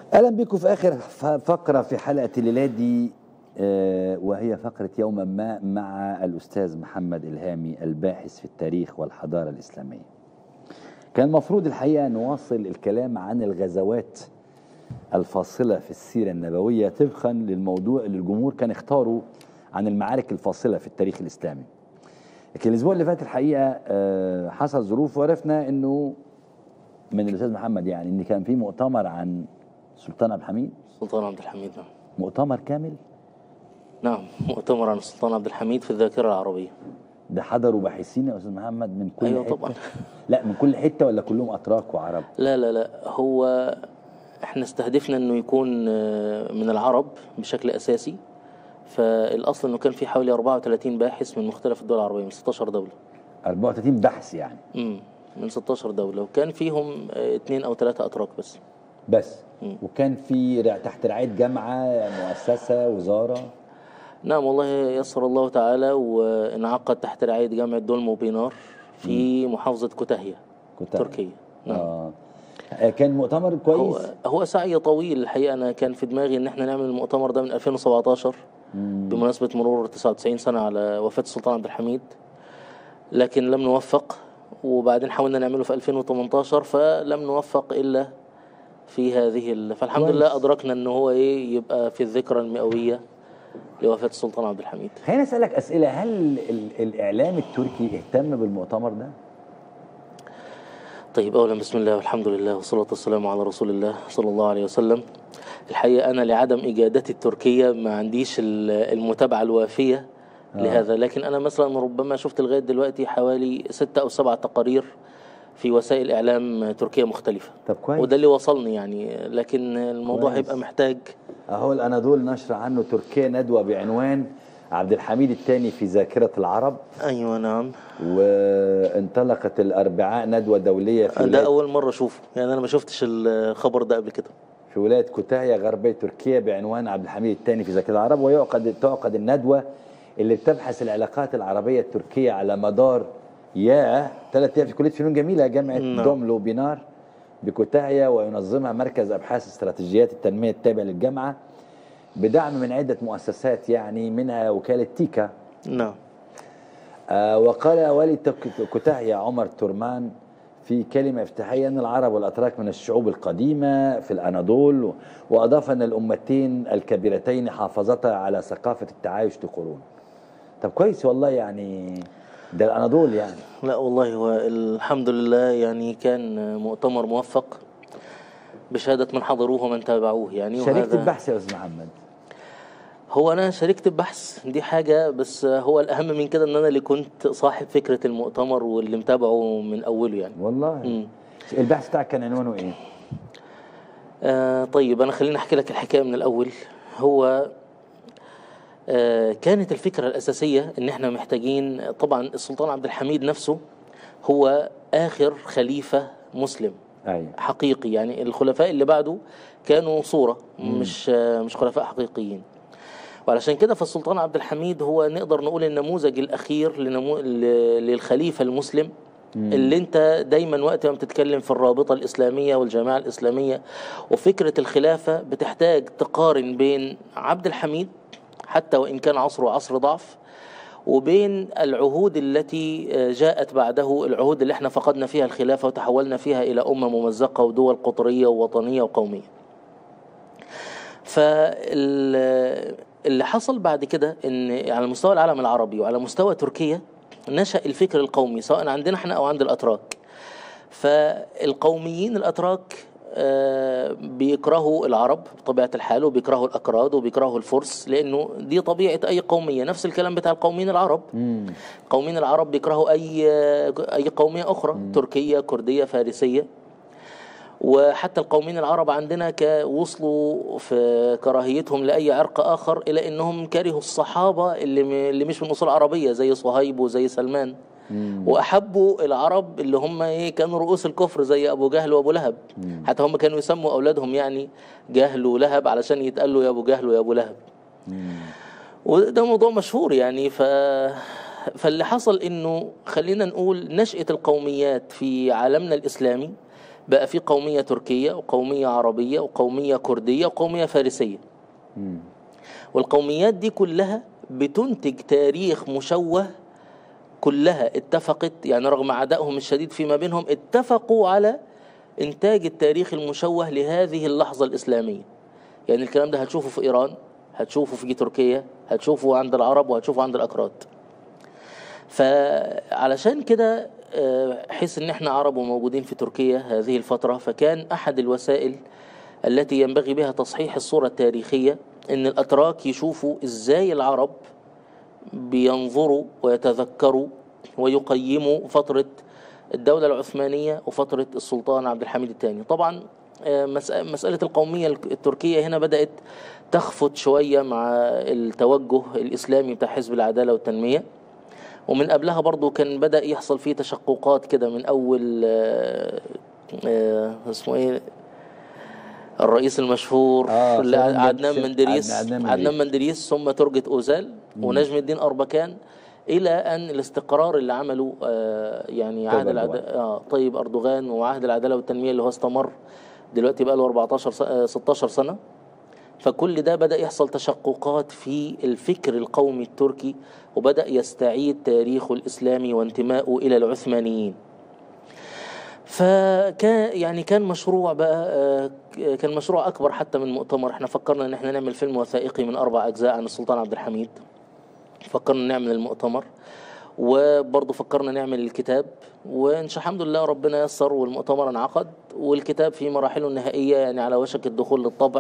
اهلا بكم في اخر ف- فقره في حلقه الليله دي آه، وهي فقره يوما ما مع الاستاذ محمد الهامي الباحث في التاريخ والحضاره الاسلاميه. كان المفروض الحقيقه نواصل الكلام عن الغزوات الفاصله في السيره النبويه طبقا للموضوع اللي الجمهور كان اختاروا عن المعارك الفاصله في التاريخ الاسلامي. لكن الاسبوع اللي فات الحقيقه آه، حصل ظروف وعرفنا انه من الاستاذ محمد يعني ان كان في مؤتمر عن سلطان عبد الحميد سلطان عبد الحميد نعم مؤتمر كامل نعم مؤتمر عن السلطان عبد الحميد في الذاكرة العربية ده حضروا باحثين يا استاذ محمد من كل أيوة حته طبعا. لا من كل حته ولا كلهم اتراك وعرب لا لا لا هو احنا استهدفنا انه يكون آه، من العرب بشكل اساسي فالاصل انه كان في حوالي 34 باحث من مختلف الدول العربية من 16 دولة 34 بحث يعني امم من 16 دولة وكان فيهم آه، اثنين او ثلاثة اتراك بس بس مم. وكان في رع- تحت رعايه جامعه مؤسسه وزاره نعم والله يسر الله تعالى وانعقد تحت رعاية جامعة دولمو بينار في محافظة كوتاهية كنت تركيا نعم آه. آه، كان مؤتمر هو كويس هو سعي طويل الحقيقه انا كان في دماغي ان احنا نعمل المؤتمر ده من 2017 مم. بمناسبه مرور 99 سنه على وفاه السلطان عبد الحميد لكن لم نوفق وبعدين حاولنا نعمله في 2018 فلم نوفق الا في هذه ال... فالحمد كويس. لله ادركنا ان هو ايه يبقى في الذكرى المئويه لوفاه السلطان عبد الحميد خليني اسالك اسئله هل ال- الاعلام التركي اهتم بالمؤتمر ده طيب اولا بسم الله والحمد لله والصلاه والسلام على رسول الله صلى الله عليه وسلم الحقيقه انا لعدم اجادتي التركيه ما عنديش ال- المتابعه الوافيه آه. لهذا لكن انا مثلا ربما شفت لغايه دلوقتي حوالي ستة او سبعة تقارير في وسائل اعلام تركيه مختلفه طب كويس وده اللي وصلني يعني لكن الموضوع كويس. هيبقى محتاج اهو الاناضول نشر عنه تركيا ندوه بعنوان عبد الحميد الثاني في ذاكره العرب ايوه نعم وانطلقت الاربعاء ندوه دوليه في ده ولايه, اول مره اشوفه يعني انا ما شفتش الخبر ده قبل كده في ولاية كوتاهية غربية تركيا بعنوان عبد الحميد الثاني في ذاكره العرب ويعقد تعقد الندوه اللي بتبحث العلاقات العربيه التركيه على مدار يا ثلاث ايام في كليه فنون جميله جامعه نعم. دوملو بينار بكوتاهية وينظمها مركز ابحاث استراتيجيات التنميه التابع للجامعه بدعم من عده مؤسسات يعني منها وكاله تيكا نعم آه، وقال والي تك- كوتاهية عمر تورمان في كلمة افتتاحية أن العرب والأتراك من الشعوب القديمة في الأناضول وأضاف أن الأمتين الكبيرتين حافظتا على ثقافة التعايش لقرون طب كويس والله يعني ده الأناضول يعني لا والله هو الحمد لله يعني كان مؤتمر موفق بشهادة من حضروه ومن تابعوه يعني شركة وهذا البحث يا أستاذ محمد هو أنا شاركت البحث دي حاجة بس هو الأهم من كده إن أنا اللي كنت صاحب فكرة المؤتمر واللي متابعه من أوله يعني والله مم. البحث بتاعك كان عنوانه إيه؟ آه طيب أنا خليني أحكي لك الحكاية من الأول هو آه كانت الفكرة الأساسية إن إحنا محتاجين طبعا السلطان عبد الحميد نفسه هو آخر خليفة مسلم أيوه حقيقي يعني الخلفاء اللي بعده كانوا صورة مش مش خلفاء حقيقيين وعلشان كده فالسلطان عبد الحميد هو نقدر نقول النموذج الأخير لنمو... ل- للخليفة المسلم اللي انت دايما وقت ما بتتكلم في الرابطة الإسلامية والجماعة الإسلامية وفكرة الخلافة بتحتاج تقارن بين عبد الحميد حتى وإن كان عصره عصر ضعف وبين العهود التي جاءت بعده العهود اللي احنا فقدنا فيها الخلافة وتحولنا فيها إلى أمة ممزقة ودول قطرية ووطنية وقومية فاللي حصل بعد كده ان على مستوى العالم العربي وعلى مستوى تركيا نشأ الفكر القومي سواء عندنا احنا او عند الاتراك فالقوميين الاتراك آه، بيكرهوا العرب بطبيعه الحال وبيكرهوا الاكراد وبيكرهوا الفرس لانه دي طبيعه اي قوميه نفس الكلام بتاع القوميين العرب مم. قومين العرب بيكرهوا اي اي قوميه اخرى تركيه كرديه فارسيه وحتى القومين العرب عندنا ك- وصلوا في كراهيتهم لاي عرق اخر الى انهم كرهوا الصحابه اللي م- اللي مش من اصول عربيه زي صهيب وزي سلمان واحبوا العرب اللي هم ايه كانوا رؤوس الكفر زي ابو جهل وابو لهب حتى هم كانوا يسموا اولادهم يعني جهل ولهب علشان يتقالوا يا ابو جهل ويا ابو لهب وده موضوع مشهور يعني ف فاللي حصل انه خلينا نقول نشأة القوميات في عالمنا الاسلامي بقى في قومية تركية وقومية عربية وقومية كردية وقومية فارسية مم. والقوميات دي كلها بتنتج تاريخ مشوه كلها اتفقت يعني رغم عدائهم الشديد فيما بينهم اتفقوا على إنتاج التاريخ المشوه لهذه اللحظة الإسلامية يعني الكلام ده هتشوفه في إيران هتشوفه في تركيا هتشوفه عند العرب وهتشوفه عند الأكراد فعلشان كده آه، حيث ان احنا عرب وموجودين في تركيا هذه الفترة فكان احد الوسائل التي ينبغي بها تصحيح الصورة التاريخية ان الاتراك يشوفوا ازاي العرب بينظروا ويتذكروا ويقيموا فترة الدولة العثمانية وفترة السلطان عبد الحميد الثاني طبعا آه، مس- مسألة القومية التركية هنا بدأت تخفت شوية مع التوجه الإسلامي بتاع حزب العدالة والتنمية ومن قبلها برضو كان بدأ يحصل فيه تشققات كده من أول آه، آه، اسمه إيه الرئيس المشهور آه، اللي سليمان عدنان سل- مندريس عدنان مندريس. عدنان مندريس ثم ترجة أوزال ونجم الدين أربكان إلى أن الاستقرار اللي عمله آه، يعني طيب عهد العد... أردوغان. آه طيب أردوغان وعهد العدالة والتنمية اللي هو استمر دلوقتي بقى له 14 س- آه، 16 سنة فكل ده بدأ يحصل تشققات في الفكر القومي التركي وبدأ يستعيد تاريخه الإسلامي وانتمائه إلى العثمانيين فكان يعني كان مشروع بقى آه، كان مشروع أكبر حتى من مؤتمر احنا فكرنا إن احنا نعمل فيلم وثائقي من أربع أجزاء عن السلطان عبد الحميد فكرنا نعمل المؤتمر وبرضه فكرنا نعمل الكتاب وإن شاء الحمد لله ربنا يسر والمؤتمر انعقد والكتاب في مراحله النهائية يعني على وشك الدخول للطبع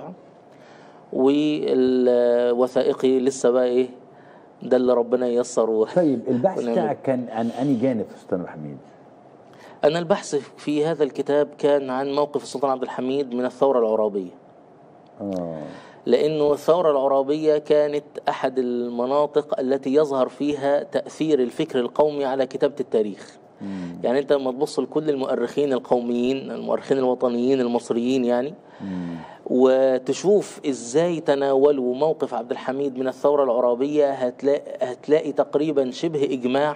والوثائقي لسه بقى ايه ده اللي ربنا ييسر و... طيب البحث ونعمل. بتاعك كان عن أنهي جانب في السلطان الحميد؟ أنا البحث في هذا الكتاب كان عن موقف السلطان عبد الحميد من الثورة العرابية آه لأنه الثورة العرابية كانت أحد المناطق التي يظهر فيها تأثير الفكر القومي على كتابة التاريخ مم. يعني أنت لما تبص لكل المؤرخين القوميين المؤرخين الوطنيين المصريين يعني مم. وتشوف ازاي تناولوا موقف عبد الحميد من الثورة العرابية هتلاقي, هتلاقي تقريبا شبه إجماع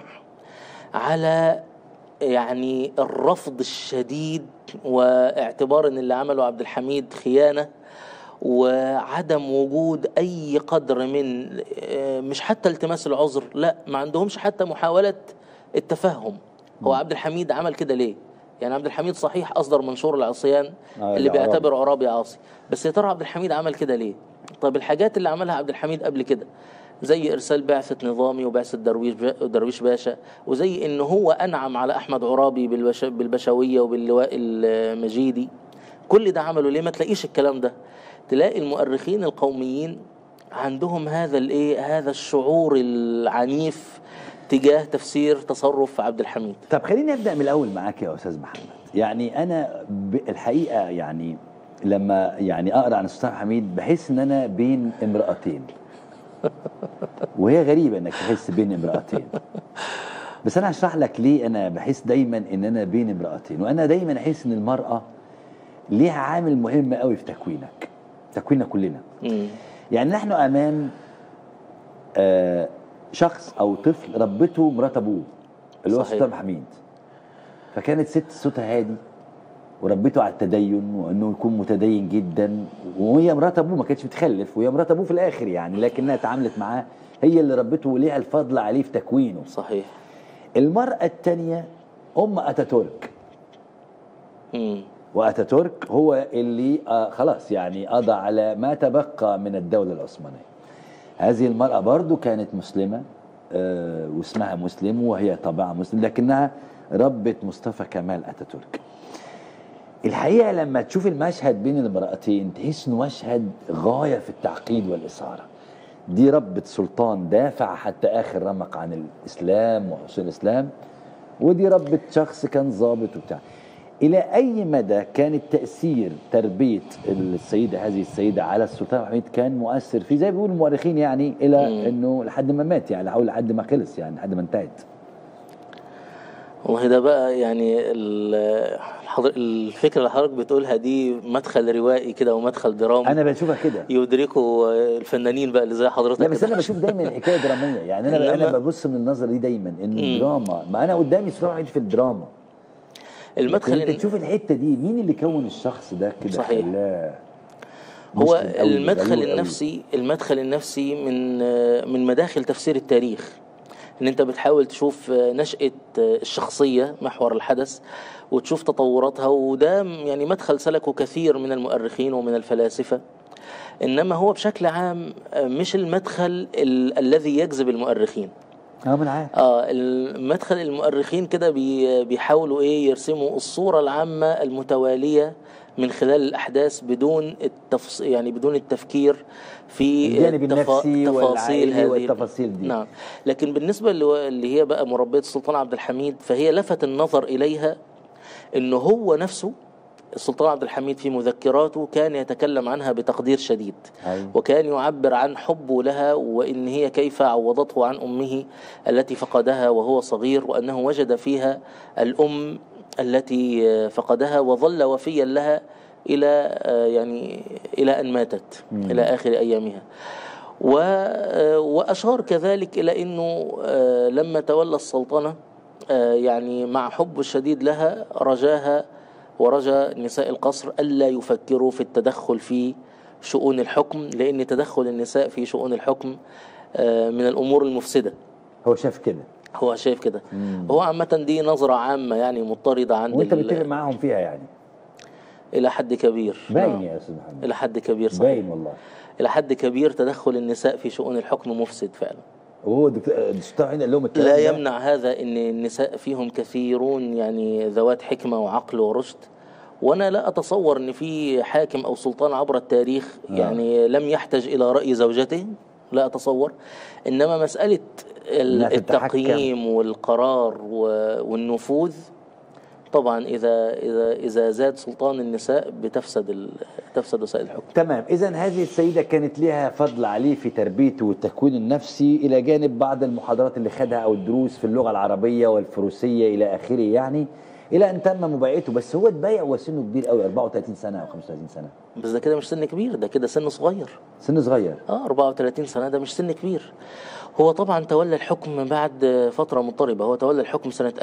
على يعني الرفض الشديد واعتبار ان اللي عمله عبد الحميد خيانة وعدم وجود اي قدر من آه، مش حتى التماس العذر لا ما عندهمش حتى محاولة التفهم هو عبد الحميد عمل كده ليه يعني عبد الحميد صحيح اصدر منشور العصيان آه، اللي العرابي. بيعتبر عرابي عاصي بس يا ترى عبد الحميد عمل كده ليه طيب الحاجات اللي عملها عبد الحميد قبل كده زي ارسال بعثه نظامي وبعثه درويش درويش باشا وزي ان هو انعم على احمد عرابي بالبش بالبشويه وباللواء المجيدي كل ده عمله ليه ما تلاقيش الكلام ده تلاقي المؤرخين القوميين عندهم هذا الايه هذا الشعور العنيف تجاه تفسير تصرف عبد الحميد طب خليني ابدا من الاول معاك يا استاذ محمد يعني انا ب- الحقيقه يعني لما يعني اقرا عن السلطان حميد بحس ان انا بين امراتين وهي غريبه انك تحس بين امراتين بس انا هشرح لك ليه انا بحس دايما ان انا بين امراتين وانا دايما احس ان المراه ليها عامل مهم قوي في تكوينك تكويننا كلنا مم. يعني نحن امام آه شخص او طفل ربته مرات ابوه اللي هو صحيح. السلطان حميد فكانت ست صوتها هادي وربته على التدين وانه يكون متدين جدا وهي مرات ابوه ما كانتش بتخلف وهي مرات ابوه في الاخر يعني لكنها اتعاملت معاه هي اللي ربته وليها الفضل عليه في تكوينه صحيح المرأة الثانية أم أتاتورك مم. واتاتورك هو اللي آه خلاص يعني قضى على ما تبقى من الدولة العثمانية هذه المرأة برضو كانت مسلمة آه واسمها مسلم وهي طبعا مسلم لكنها ربة مصطفى كمال اتاتورك الحقيقة لما تشوف المشهد بين المرأتين تحس انه مشهد غاية في التعقيد والإثارة دي ربة سلطان دافع حتى آخر رمق عن الإسلام وحصول الإسلام ودي ربة شخص كان ظابط وبتاع إلى أي مدى كان التأثير تربية السيدة هذه السيدة على السلطان حميد كان مؤثر فيه زي ما بيقول المؤرخين يعني إلى مم. إنه لحد ما مات يعني أو لحد ما خلص يعني لحد ما انتهت والله ده بقى يعني ال- الحضر... الفكرة اللي حضرتك بتقولها دي مدخل روائي كده ومدخل درامي أنا بشوفها كده يدركه الفنانين بقى اللي زي حضرتك لا بس كده. انا بشوف دايما الحكايه دراميه يعني انا إنما- انا ببص من النظره دي دايما ان مم. الدراما ما انا قدامي صراع في الدراما المدخل انت إن- تشوف الحته دي مين اللي كون الشخص ده كده صحيح. خلاه هو مسلم أوي، المدخل غيور أوي. النفسي المدخل النفسي من من مداخل تفسير التاريخ ان انت بتحاول تشوف نشأة الشخصية محور الحدث وتشوف تطوراتها وده يعني مدخل سلكه كثير من المؤرخين ومن الفلاسفة انما هو بشكل عام مش المدخل ال- الذي يجذب المؤرخين اه من عارف اه المدخل المؤرخين كده بي بيحاولوا ايه يرسموا الصورة العامة المتوالية من خلال الأحداث بدون التفص... يعني بدون التفكير في الجانب التفا- النفسي تفاصيل والعائلي هذه والتفاصيل دي. نعم لكن بالنسبة اللي اللي هي بقى مربية السلطان عبد الحميد فهي لفت النظر إليها إنه هو نفسه السلطان عبد الحميد في مذكراته كان يتكلم عنها بتقدير شديد أيوة. وكان يعبر عن حبه لها وإن هي كيف عوضته عن أمه التي فقدها وهو صغير وأنه وجد فيها الأم التي فقدها وظل وفيا لها إلى آه، يعني إلى أن ماتت إلى آخر أيامها و- آه، وأشار كذلك إلى أنه آه، لما تولى السلطنة آه، يعني مع حبه الشديد لها رجاها ورجا نساء القصر ألا يفكروا في التدخل في شؤون الحكم لأن تدخل النساء في شؤون الحكم آه، من الأمور المفسدة هو شاف كده هو شايف كده هو عامة دي نظرة عامة يعني مضطردة عند وانت ال- بتتفق معاهم فيها يعني إلى حد كبير باين نعم. يا استاذ محمد إلى حد كبير صحيح باين والله إلى حد كبير تدخل النساء في شؤون الحكم مفسد فعلا وهو الدكتور الدكتور عين قال لهم الكلام لا ده؟ يمنع هذا ان النساء فيهم كثيرون يعني ذوات حكمه وعقل ورشد وانا لا اتصور ان في حاكم او سلطان عبر التاريخ يعني لم يحتج الى راي زوجته لا اتصور انما مساله ال- إنها تتحكم. التقييم والقرار و- والنفوذ طبعا اذا اذا اذا زاد سلطان النساء بتفسد ال- تفسد وسائل الحكم تمام اذا هذه السيده كانت لها فضل عليه في تربيته والتكوين النفسي الى جانب بعض المحاضرات اللي خدها او الدروس في اللغه العربيه والفروسيه الى اخره يعني الى ان تم مبايعته بس هو اتبايع وسنه كبير قوي 34 سنه او 35 سنه بس ده كده مش سن كبير ده كده سن صغير سن صغير اه 34 سنة ده مش سن كبير هو طبعا تولى الحكم بعد فترة مضطربة هو تولى الحكم سنة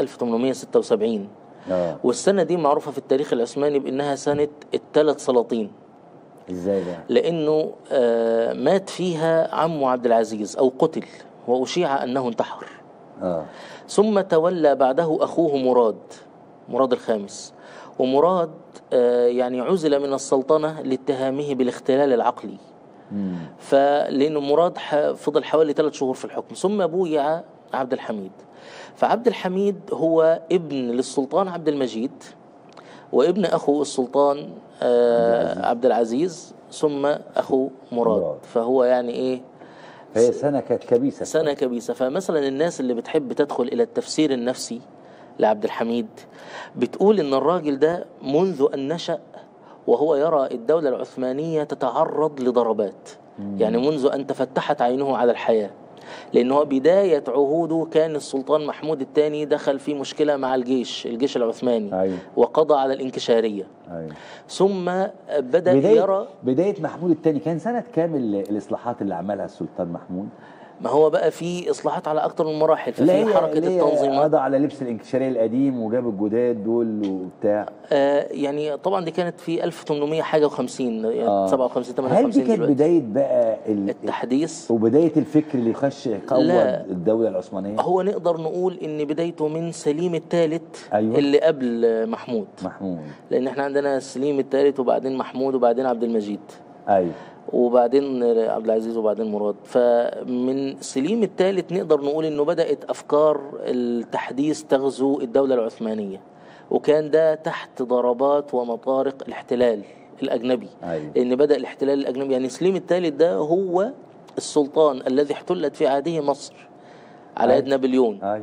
1876 اه والسنة دي معروفة في التاريخ العثماني بأنها سنة الثلاث سلاطين ازاي بقى لأنه آه مات فيها عمه عبد العزيز أو قتل وأشيع أنه انتحر اه ثم تولى بعده أخوه مراد مراد الخامس ومراد آه يعني عزل من السلطنة لاتهامه بالاختلال العقلي مم. فلأنه مراد ح- فضل حوالي ثلاث شهور في الحكم ثم بويع عبد الحميد فعبد الحميد هو ابن للسلطان عبد المجيد وابن أخو السلطان آه عبد العزيز ثم أخو مراد مراد. فهو يعني إيه فهي سنه كانت كبيسه سنة كبيسة فمثلا الناس اللي بتحب تدخل إلى التفسير النفسي لعبد الحميد بتقول إن الراجل ده منذ أن نشأ وهو يرى الدولة العثمانية تتعرض لضربات يعني منذ أن تفتحت عينه على الحياة لأنه بداية عهوده كان السلطان محمود الثاني دخل في مشكلة مع الجيش الجيش العثماني أيوة. وقضى على الانكشارية ايوه ثم بدأ بدايه يرى بدايه محمود الثاني كان سنه كام ال- الاصلاحات اللي عملها السلطان محمود ما هو بقى في إصلاحات على أكثر من مراحل اللي ففي هي حركة اللي هي التنظيمات قضى على لبس الانكشاريه القديم وجاب الجداد دول وبتاع آه يعني طبعا دي كانت في 1800 حاجه و50 يعني آه. 57 هل 58 دي كانت دلوقتي. بدايه بقى ال... التحديث وبدايه الفكر اللي يخش يقوض لا. الدوله العثمانيه هو نقدر نقول ان بدايته من سليم الثالث أيوة. اللي قبل آه، محمود محمود لان احنا عندنا سليم الثالث وبعدين محمود وبعدين عبد المجيد ايوه وبعدين عبد العزيز وبعدين مراد فمن سليم الثالث نقدر نقول انه بدات افكار التحديث تغزو الدوله العثمانيه وكان ده تحت ضربات ومطارق الاحتلال الاجنبي أيوة. لان بدا الاحتلال الاجنبي يعني سليم الثالث ده هو السلطان الذي احتلت في عهده مصر على أيوة. يد نابليون ايوه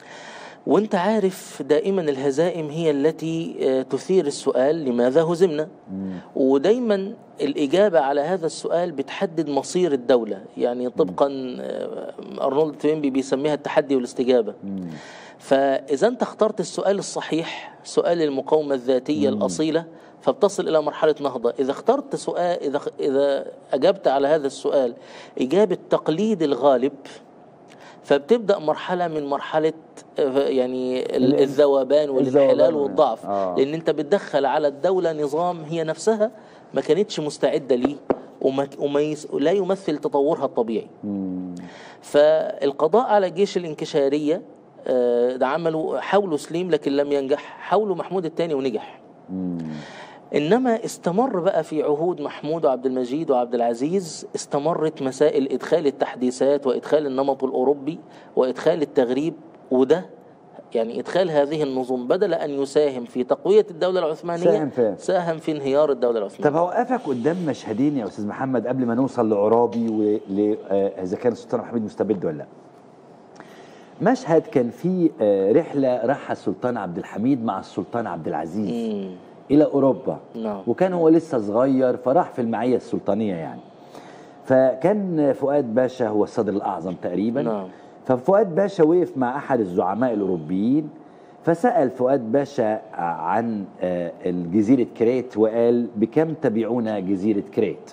وانت عارف دائما الهزائم هي التي آه، تثير السؤال لماذا هزمنا ودايما الإجابة على هذا السؤال بتحدد مصير الدولة يعني طبقا آه، أرنولد توينبي بيسميها التحدي والاستجابة فإذا أنت اخترت السؤال الصحيح سؤال المقاومة الذاتية الأصيلة فبتصل إلى مرحلة نهضة إذا اخترت سؤال إذا إذا أجبت على هذا السؤال إجابة تقليد الغالب فبتبدا مرحله من مرحله آه، يعني ال- ال- الذوبان والانحلال الذوبان والضعف آه. لان انت بتدخل على الدوله نظام هي نفسها ما كانتش مستعده ليه وما وما يس... لا يمثل تطورها الطبيعي مم. فالقضاء على الجيش الانكشاريه آه، ده عملوا حاولوا سليم لكن لم ينجح حاولوا محمود الثاني ونجح مم. انما استمر بقى في عهود محمود وعبد المجيد وعبد العزيز استمرت مسائل ادخال التحديثات وادخال النمط الاوروبي وادخال التغريب وده يعني ادخال هذه النظم بدل ان يساهم في تقويه الدوله العثمانيه ساهم في- ساهم في انهيار الدوله العثمانيه طب هوقفك قدام مشهدين يا استاذ محمد قبل ما نوصل لعرابي ول آه، اذا كان السلطان محمد مستبد ولا لا مشهد كان فيه آه، رحله راحها السلطان عبد الحميد مع السلطان عبد العزيز مم. الى اوروبا نعم وكان هو لسه صغير فراح في المعيه السلطانيه يعني فكان فؤاد باشا هو الصدر الاعظم تقريبا نعم. ففؤاد باشا وقف مع احد الزعماء الاوروبيين فسال فؤاد باشا عن آه، الجزيره كريت وقال بكم تبيعون جزيره كريت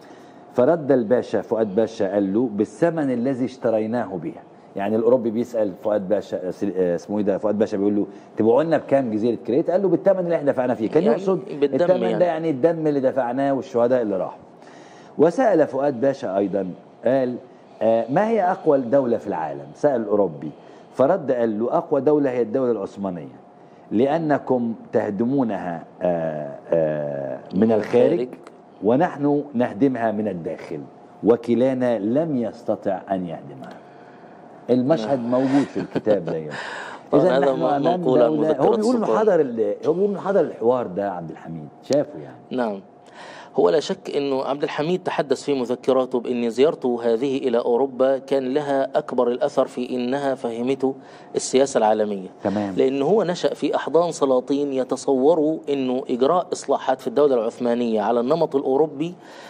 فرد الباشا فؤاد باشا قال له بالثمن الذي اشتريناه بها يعني الاوروبي بيسال فؤاد باشا آه، اسمه ايه ده فؤاد باشا بيقول له تبيعوا لنا بكام جزيره كريت قال له بالثمن اللي احنا دفعنا فيه كان يعني يقصد بالدم الثمن يعني. ده يعني الدم اللي دفعناه والشهداء اللي راحوا وسال فؤاد باشا ايضا قال آه، ما هي اقوى دوله في العالم سال الاوروبي فرد قال له اقوى دوله هي الدوله العثمانيه لانكم تهدمونها آه، آه، من الخارج الخارج. ونحن نهدمها من الداخل وكلانا لم يستطع ان يهدمها المشهد موجود في الكتاب ده طبعاً اذا هذا نحن امام منقول عن دوله هو مذكرات بيقول انه السلطان. حضر ال- هو بيقول انه حضر الحوار ده عبد الحميد شافه يعني نعم هو لا شك انه عبد الحميد تحدث في مذكراته بان زيارته هذه الى اوروبا كان لها اكبر الاثر في انها فهمته السياسه العالميه تمام. لان هو نشا في احضان سلاطين يتصوروا انه اجراء اصلاحات في الدوله العثمانيه على النمط الاوروبي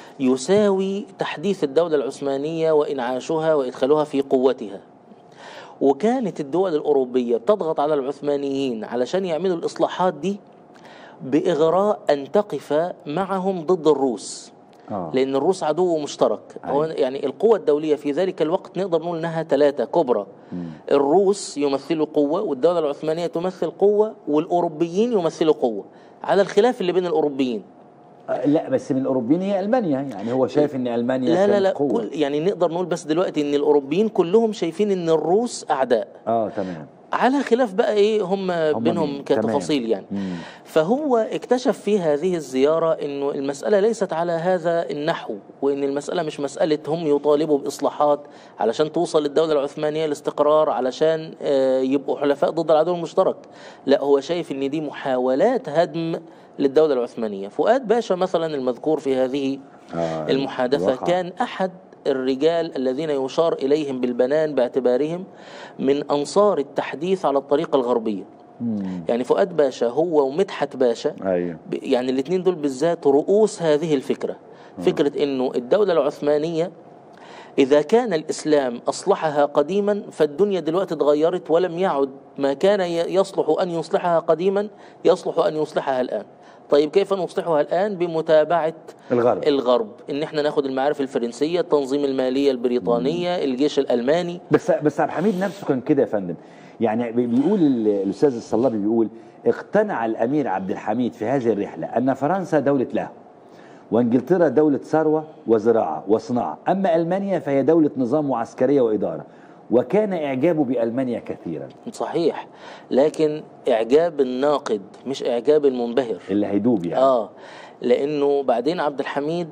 يساوي تحديث الدوله العثمانيه وانعاشها وادخالها في قوتها وكانت الدول الأوروبية بتضغط على العثمانيين علشان يعملوا الإصلاحات دي بإغراء أن تقف معهم ضد الروس آه. لأن الروس عدو مشترك هو يعني القوة الدولية في ذلك الوقت نقدر نقول أنها ثلاثة كبرى الروس يمثلوا قوة والدولة العثمانية تمثل قوة والأوروبيين يمثلوا قوة على الخلاف اللي بين الأوروبيين آه، لا بس من الاوروبيين هي المانيا يعني هو شايف ان المانيا لا لا كانت لا قوة. كل يعني نقدر نقول بس دلوقتي ان الاوروبيين كلهم شايفين ان الروس اعداء اه تمام على خلاف بقى ايه هم, هم بينهم مين؟ كتفاصيل تمام. يعني مم. فهو اكتشف في هذه الزيارة انه المسألة ليست على هذا النحو وان المسألة مش مسألة هم يطالبوا بإصلاحات علشان توصل الدولة العثمانية لاستقرار علشان آه، يبقوا حلفاء ضد العدو المشترك لا هو شايف ان دي محاولات هدم للدولة العثمانية فؤاد باشا مثلا المذكور في هذه آه، المحادثة الواقع. كان أحد الرجال الذين يشار إليهم بالبنان باعتبارهم من أنصار التحديث على الطريقة الغربية مم. يعني فؤاد باشا هو ومدحت باشا ايوه ب- يعني الاثنين دول بالذات رؤوس هذه الفكرة فكرة أنه الدولة العثمانية إذا كان الإسلام أصلحها قديما فالدنيا دلوقتي اتغيرت ولم يعد ما كان ي- يصلح أن يصلحها قديما يصلح أن يصلحها الآن طيب كيف نصلحها الآن بمتابعة الغرب الغرب ان احنا ناخد المعارف الفرنسيه التنظيم الماليه البريطانيه الجيش الالماني بس بس عبد الحميد نفسه كان كده يا فندم يعني بي- بيقول ال- الاستاذ الصلابي بيقول اقتنع الامير عبد الحميد في هذه الرحله ان فرنسا دوله له وانجلترا دوله ثروه وزراعه وصناعه اما المانيا فهي دوله نظام وعسكريه واداره وكان اعجابه بالمانيا كثيرا صحيح لكن اعجاب الناقد مش اعجاب المنبهر اللي هيدوب يعني اه لانه بعدين عبد الحميد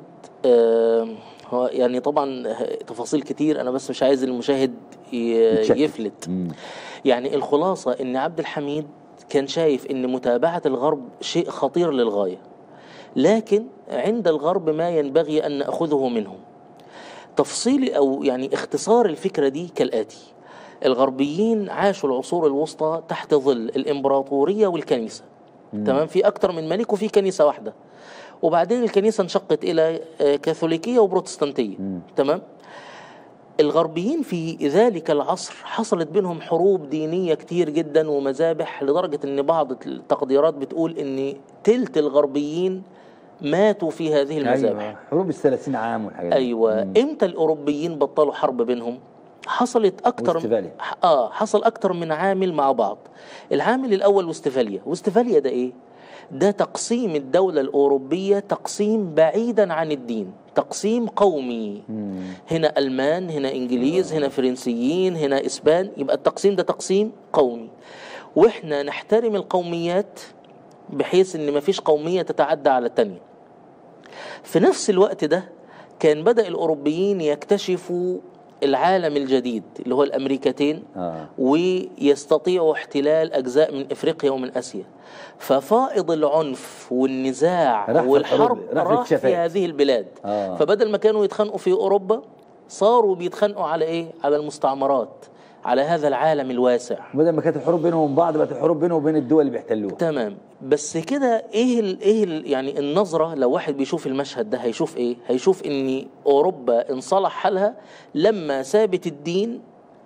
آه هو يعني طبعا تفاصيل كتير انا بس مش عايز المشاهد ي- يتشتت. يفلت مم. يعني الخلاصه ان عبد الحميد كان شايف ان متابعه الغرب شيء خطير للغايه لكن عند الغرب ما ينبغي ان ناخذه منهم تفصيل او يعني اختصار الفكره دي كالاتي الغربيين عاشوا العصور الوسطى تحت ظل الامبراطوريه والكنيسه تمام في اكتر من ملك وفي كنيسه واحده وبعدين الكنيسه انشقت الى آه، كاثوليكيه وبروتستانتيه تمام الغربيين في ذلك العصر حصلت بينهم حروب دينية كتير جدا ومذابح لدرجة ان بعض التقديرات بتقول ان تلت الغربيين ماتوا في هذه المذابح ايوه حروب الثلاثين عام والحاجات دي. ايوه مم. امتى الاوروبيين بطلوا حرب بينهم حصلت اكتر واستفاليا. اه حصل اكتر من عامل مع بعض العامل الاول واستفاليا واستفاليا ده ايه ده تقسيم الدولة الأوروبية تقسيم بعيدا عن الدين تقسيم قومي هنا ألمان هنا إنجليز هنا فرنسيين هنا إسبان يبقى التقسيم ده تقسيم قومي وإحنا نحترم القوميات بحيث إن مفيش قومية تتعدى على التانية في نفس الوقت ده كان بدأ الأوروبيين يكتشفوا العالم الجديد اللي هو الأمريكتين آه. ويستطيعوا احتلال أجزاء من إفريقيا ومن آسيا ففائض العنف والنزاع راح في والحرب الحروب، راح في راح في اكتشافات. هذه البلاد آه. فبدل ما كانوا يتخانقوا في أوروبا صاروا بيتخانقوا على إيه؟ على المستعمرات على هذا العالم الواسع بدل ما كانت الحروب بينهم وبين بعض بقت الحروب بينهم وبين الدول اللي بيحتلوها تمام بس كده ايه ال ايه ال يعني النظره لو واحد بيشوف المشهد ده هيشوف ايه هيشوف ان اوروبا انصلح حالها لما سابت الدين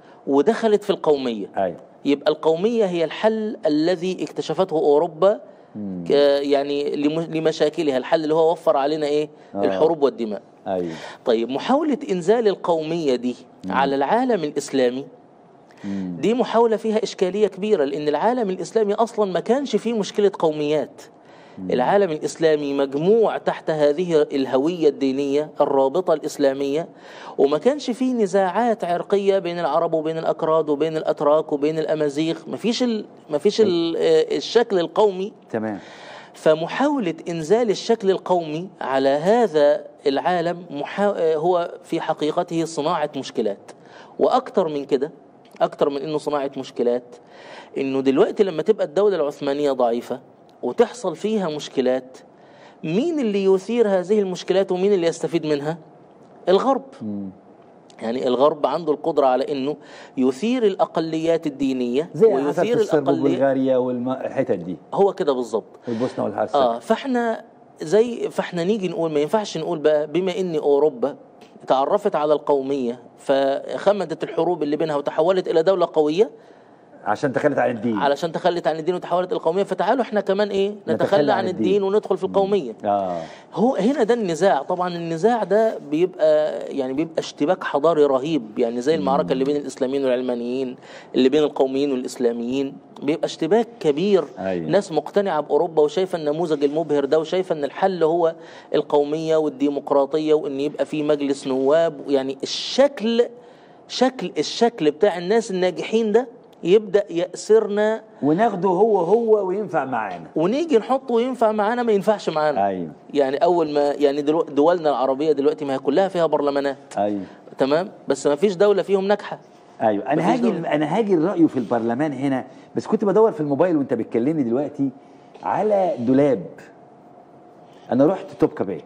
ودخلت في القوميه ايوه يبقى القوميه هي الحل الذي اكتشفته اوروبا ك- يعني لم- لمشاكلها الحل اللي هو وفر علينا ايه آه. الحروب والدماء ايوه طيب محاوله انزال القوميه دي على العالم الاسلامي مم. دي محاولة فيها إشكالية كبيرة لأن العالم الإسلامي أصلا ما كانش فيه مشكلة قوميات العالم الإسلامي مجموع تحت هذه الهوية الدينية الرابطة الإسلامية وما كانش فيه نزاعات عرقية بين العرب وبين الأكراد وبين الأتراك وبين الأمازيغ ما فيش ال... ما فيش ال... آه، الشكل القومي تمام فمحاولة إنزال الشكل القومي على هذا العالم محا... هو في حقيقته صناعة مشكلات وأكثر من كده أكثر من إنه صناعة مشكلات إنه دلوقتي لما تبقى الدولة العثمانية ضعيفة وتحصل فيها مشكلات مين اللي يثير هذه المشكلات ومين اللي يستفيد منها؟ الغرب مم. يعني الغرب عنده القدرة على إنه يثير الأقليات الدينية زي حصل في ويثير الصرب الأقليات وبلغاريا والحتت دي هو كده بالظبط البوسنه والهرسك اه فاحنا زي فاحنا نيجي نقول ما ينفعش نقول بقى بما ان اوروبا تعرفت على القوميه فخمدت الحروب اللي بينها وتحولت الى دوله قويه عشان تخلت عن الدين علشان تخلت عن الدين وتحولت الى القوميه فتعالوا احنا كمان ايه نتخلى نتخلى عن عن الدين. الدين وندخل في القوميه اه هو هنا ده النزاع طبعا النزاع ده بيبقى يعني بيبقى اشتباك حضاري رهيب يعني زي المعركه اللي بين الاسلاميين والعلمانيين اللي بين القوميين والاسلاميين بيبقى اشتباك كبير أيوة. ناس مقتنعه باوروبا وشايفه النموذج المبهر ده وشايفه ان الحل هو القوميه والديمقراطيه وان يبقى في مجلس نواب يعني الشكل شكل الشكل بتاع الناس الناجحين ده يبدا ياسرنا وناخده هو هو وينفع معانا ونيجي نحطه ينفع معانا ما ينفعش معانا ايوه يعني اول ما يعني دلو دولنا العربيه دلوقتي ما هي كلها فيها برلمانات ايوه تمام بس ما فيش دوله فيهم ناجحه ايوه انا مفيش هاجي دولة. انا هاجي الراي في البرلمان هنا بس كنت بدور في الموبايل وانت بتكلمني دلوقتي على دولاب انا رحت توبكا باي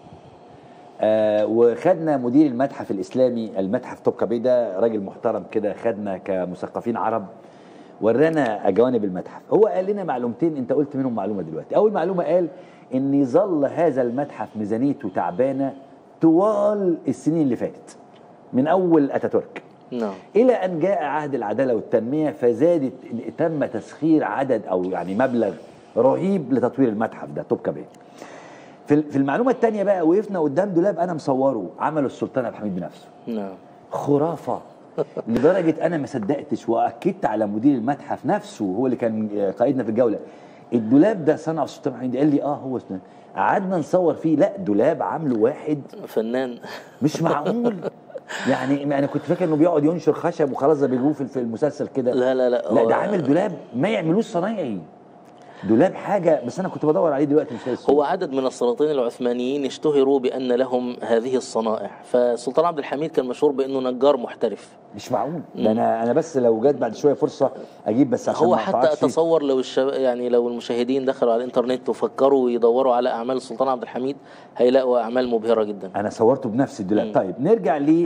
آه وخدنا مدير المتحف الاسلامي المتحف توبكا باي ده راجل محترم كده خدنا كمثقفين عرب ورانا جوانب المتحف هو قال لنا معلومتين انت قلت منهم معلومه دلوقتي اول معلومه قال ان يظل هذا المتحف ميزانيته تعبانه طوال السنين اللي فاتت من اول اتاتورك نعم الى ان جاء عهد العداله والتنميه فزادت تم تسخير عدد او يعني مبلغ رهيب لتطوير المتحف ده توبكا بيه في في المعلومه الثانيه بقى وقفنا قدام دولاب انا مصوره عمله السلطان عبد الحميد بنفسه نعم خرافه لدرجه انا ما صدقتش واكدت على مدير المتحف نفسه هو اللي كان قائدنا في الجوله الدولاب ده صنعه السلطان عبد الحميد قال لي اه هو اسمه قعدنا نصور فيه لا دولاب عامله واحد فنان مش معقول يعني انا كنت فاكر انه بيقعد ينشر خشب وخلاص زي بيجيبوه في في المسلسل كده لا لا لا لا هو- ده عامل دولاب ما يعملوش صنايعي دولاب حاجه بس انا كنت بدور عليه دلوقتي مش لاقي الصورة. هو عدد من السلاطين العثمانيين اشتهروا بان لهم هذه الصنائع فالسلطان عبد الحميد كان مشهور بانه نجار محترف مش معقول ده انا انا بس لو جت بعد شويه فرصه اجيب بس عشان هو ما حتى أقطعكش. اتصور لو الشب... يعني لو المشاهدين دخلوا على الانترنت وفكروا يدوروا على اعمال السلطان عبد الحميد هيلاقوا اعمال مبهره جدا انا صورته بنفس الدولاب مم. طيب نرجع ل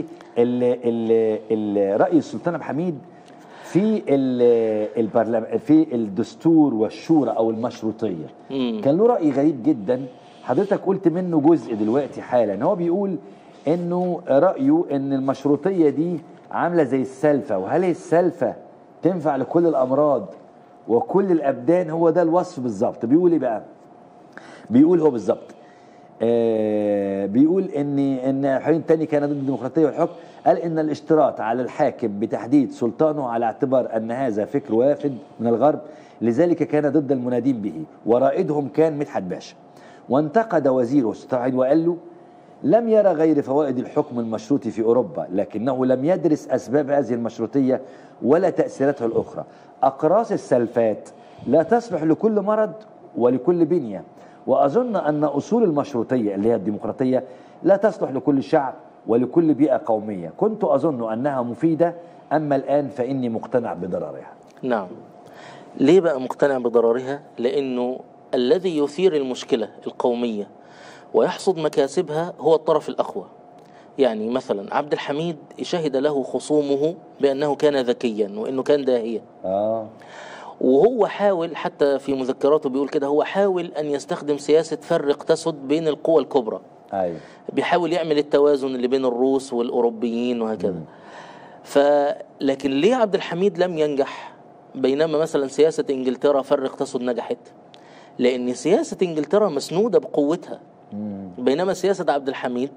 راي السلطان عبد الحميد في ال- البرلمان في الدستور والشورى او المشروطيه مم. كان له راي غريب جدا حضرتك قلت منه جزء دلوقتي حالا هو بيقول انه رايه ان المشروطيه دي عامله زي السلفه وهل السلفه تنفع لكل الامراض وكل الابدان هو ده الوصف بالظبط بيقول ايه بقى بيقول هو بالظبط آه بيقول ان ان حين تاني كان ضد الديمقراطيه والحكم قال ان الاشتراط على الحاكم بتحديد سلطانه على اعتبار ان هذا فكر وافد من الغرب لذلك كان ضد المنادين به ورائدهم كان مدحت باشا وانتقد وزيره السعيد وقال له لم يرى غير فوائد الحكم المشروطي في أوروبا لكنه لم يدرس أسباب هذه المشروطية ولا تأثيراتها الأخرى أقراص السلفات لا تصلح لكل مرض ولكل بنية وأظن أن أصول المشروطية اللي هي الديمقراطية لا تصلح لكل شعب ولكل بيئة قومية كنت أظن أنها مفيدة أما الآن فإني مقتنع بضررها نعم ليه بقى مقتنع بضررها لأنه الذي يثير المشكلة القومية ويحصد مكاسبها هو الطرف الأقوى يعني مثلا عبد الحميد شهد له خصومه بأنه كان ذكيا وأنه كان داهيا آه وهو حاول حتى في مذكراته بيقول كده هو حاول أن يستخدم سياسة فرق تسد بين القوى الكبرى أيوه بيحاول يعمل التوازن اللي بين الروس والأوروبيين وهكذا ف لكن ليه عبد الحميد لم ينجح بينما مثلا سياسة إنجلترا فرق تسد نجحت لأن سياسة إنجلترا مسنودة بقوتها بينما سياسة عبد الحميد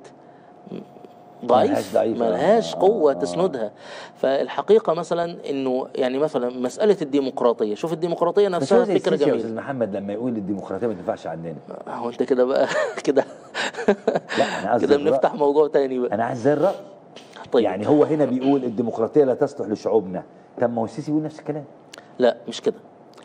ضعيف ملهاش ضعيف. ملهاش آه، قوة آه. تسندها فالحقيقة مثلا انه يعني مثلا مسألة الديمقراطية شوف الديمقراطية بس هو نفسها زي فكرة السيسي يا جميلة أستاذ محمد لما يقول الديمقراطية ما تنفعش عندنا هو انت كده بقى كده لا أنا قصدي كده الرأي. بنفتح موضوع تاني بقى أنا عايز زي الرأي طيب يعني هو هنا بيقول الديمقراطية لا تصلح لشعوبنا طب ما هو السيسي بيقول نفس الكلام لا مش كده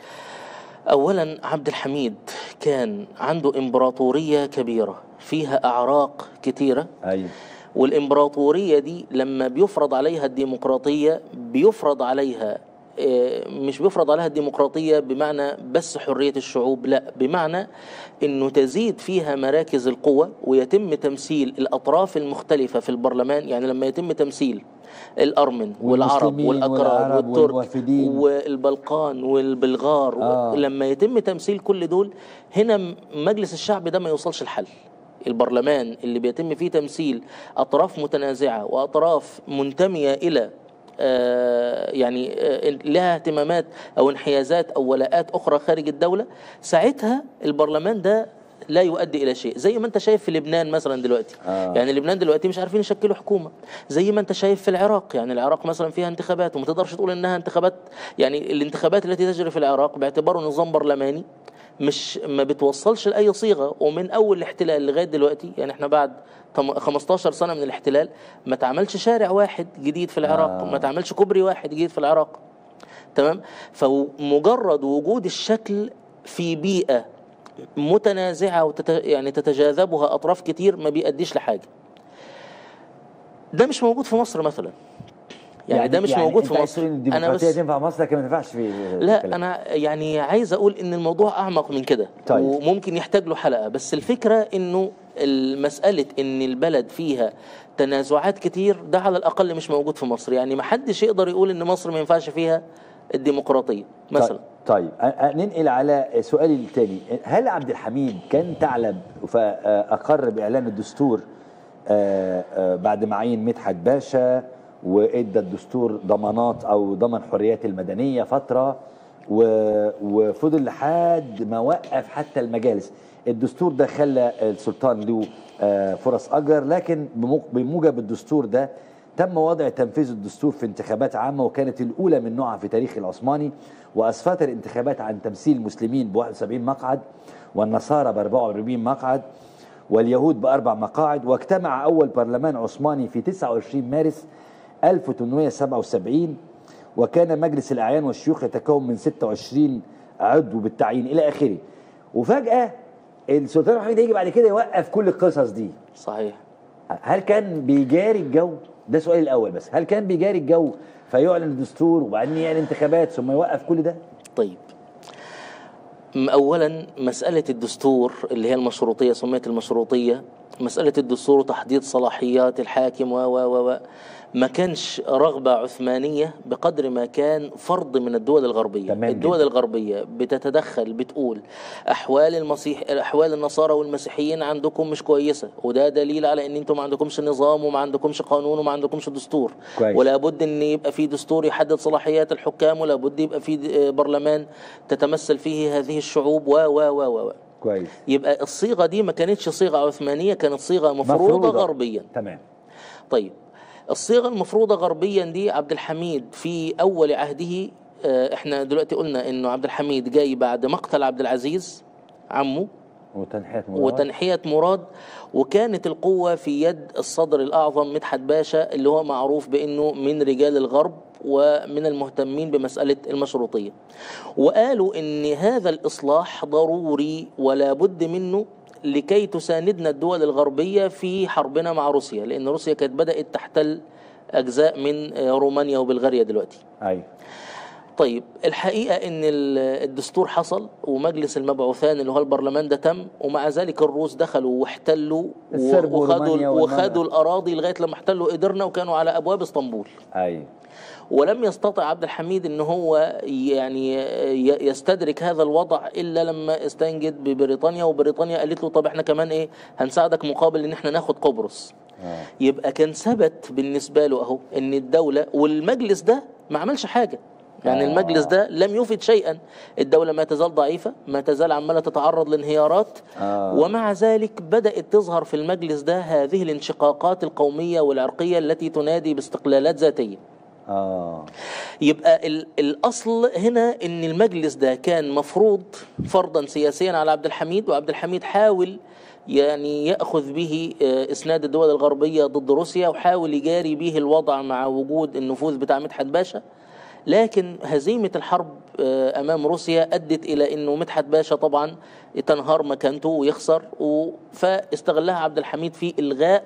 اولا عبد الحميد كان عنده امبراطوريه كبيره فيها اعراق كتيره أيوه والامبراطوريه دي لما بيفرض عليها الديمقراطيه بيفرض عليها آه، مش بيفرض عليها الديمقراطيه بمعنى بس حريه الشعوب لا بمعنى انه تزيد فيها مراكز القوى ويتم تمثيل الاطراف المختلفه في البرلمان يعني لما يتم تمثيل الارمن والعرب والمسلمين والاكراد والعرب والترك والوافدين. والبلقان والبلغار آه. لما يتم تمثيل كل دول هنا م- مجلس الشعب ده ما يوصلش الحل البرلمان اللي بيتم فيه تمثيل أطراف متنازعة وأطراف منتمية إلى آه، يعني آه، لها اهتمامات أو انحيازات أو ولاءات أخرى خارج الدولة ساعتها البرلمان ده لا يؤدي الى شيء زي ما انت شايف في لبنان مثلا دلوقتي آه. يعني لبنان دلوقتي مش عارفين يشكلوا حكومه زي ما انت شايف في العراق يعني العراق مثلا فيها انتخابات وما تقدرش تقول انها انتخابات يعني الانتخابات التي تجري في العراق باعتباره نظام برلماني مش ما بتوصلش لاي صيغه ومن اول الاحتلال لغايه دلوقتي يعني احنا بعد تم- 15 سنه من الاحتلال ما اتعملش شارع واحد جديد في العراق آه. ما اتعملش كوبري واحد جديد في العراق تمام فمجرد وجود الشكل في بيئه متنازعه وتت... يعني تتجاذبها اطراف كتير ما بيأديش لحاجه ده مش موجود في مصر مثلا يعني, ده مش موجود أنت في عايز مصر تقول إن انا الديمقراطية بس تنفع مصر لكن ما تنفعش في لا الكلام. انا يعني عايز اقول ان الموضوع اعمق من كده طيب. وممكن يحتاج له حلقه بس الفكره انه المساله ان البلد فيها تنازعات كتير ده على الاقل مش موجود في مصر يعني ما حدش يقدر يقول ان مصر ما ينفعش فيها الديمقراطيه مثلا طيب, طيب. أ- أ- ننقل على سؤالي الثاني هل عبد الحميد كان ثعلب فأقر بإعلان الدستور آه، آه، بعد ما عين مدحت باشا وادى الدستور ضمانات او ضمن حريات المدنيه فتره و- وفضل لحد ما وقف حتى المجالس الدستور ده خلى السلطان له آه، فرص اجر لكن بمو- بموجب الدستور ده تم وضع تنفيذ الدستور في انتخابات عامة وكانت الأولى من نوعها في تاريخ العثماني وأسفرت الانتخابات عن تمثيل المسلمين ب 71 مقعد والنصارى ب 44 مقعد واليهود بأربع مقاعد واجتمع أول برلمان عثماني في 29 مارس 1877 وكان مجلس الأعيان والشيوخ يتكون من 26 عضو بالتعيين إلى آخره وفجأة السلطان محمد يجي بعد كده يوقف كل القصص دي صحيح هل كان بيجاري الجو ده سؤالي الاول بس هل كان بيجاري الجو فيعلن الدستور وبعدين يعلن انتخابات ثم يوقف كل ده طيب م- اولا مساله الدستور اللي هي المشروطيه سميت المشروطيه مساله الدستور وتحديد صلاحيات الحاكم و و و و ما كانش رغبه عثمانيه بقدر ما كان فرض من الدول الغربيه تمام الدول جدا. الغربيه بتتدخل بتقول احوال المسيح احوال النصارى والمسيحيين عندكم مش كويسه وده دليل على ان انتم ما عندكمش نظام وما عندكمش قانون وما عندكمش دستور كويس. ولا بد ان يبقى في دستور يحدد صلاحيات الحكام ولا بد يبقى في د- برلمان تتمثل فيه هذه الشعوب و و و و كويس يبقى الصيغه دي ما كانتش صيغه عثمانيه كانت صيغه مفروضه, مفروضة. غربيا تمام طيب الصيغه المفروضه غربيا دي عبد الحميد في اول عهده آه، احنا دلوقتي قلنا انه عبد الحميد جاي بعد مقتل عبد العزيز عمه وتنحية مراد وتنحية مراد وكانت القوة في يد الصدر الأعظم مدحت باشا اللي هو معروف بأنه من رجال الغرب ومن المهتمين بمسألة المشروطية وقالوا أن هذا الإصلاح ضروري ولا بد منه لكي تساندنا الدول الغربية في حربنا مع روسيا لأن روسيا كانت بدأت تحتل أجزاء من آه، رومانيا وبلغاريا دلوقتي ايوه طيب الحقيقة إن ال- الدستور حصل ومجلس المبعوثان اللي هو البرلمان ده تم ومع ذلك الروس دخلوا واحتلوا و- السرب ورومانيا وخدوا والمغرب. وخدوا الأراضي لغاية لما احتلوا قدرنا وكانوا على أبواب اسطنبول ايوه ولم يستطع عبد الحميد ان هو يعني ي- يستدرك هذا الوضع الا لما استنجد ببريطانيا وبريطانيا قالت له طب احنا كمان ايه هنساعدك مقابل ان احنا ناخد قبرص آه. يبقى كان ثبت بالنسبه له اهو ان الدوله والمجلس ده ما عملش حاجه يعني آه. المجلس ده لم يفد شيئا الدولة ما تزال ضعيفة ما تزال عمالة تتعرض لانهيارات آه. ومع ذلك بدأت تظهر في المجلس ده هذه الانشقاقات القومية والعرقية التي تنادي باستقلالات ذاتية اه يبقى ال- الاصل هنا ان المجلس ده كان مفروض فرضا سياسيا على عبد الحميد وعبد الحميد حاول يعني ياخذ به آه، اسناد الدول الغربيه ضد روسيا وحاول يجاري به الوضع مع وجود النفوذ بتاع مدحت باشا لكن هزيمه الحرب آه، امام روسيا ادت الى انه مدحت باشا طبعا تنهار مكانته ويخسر و- فاستغلها عبد الحميد في الغاء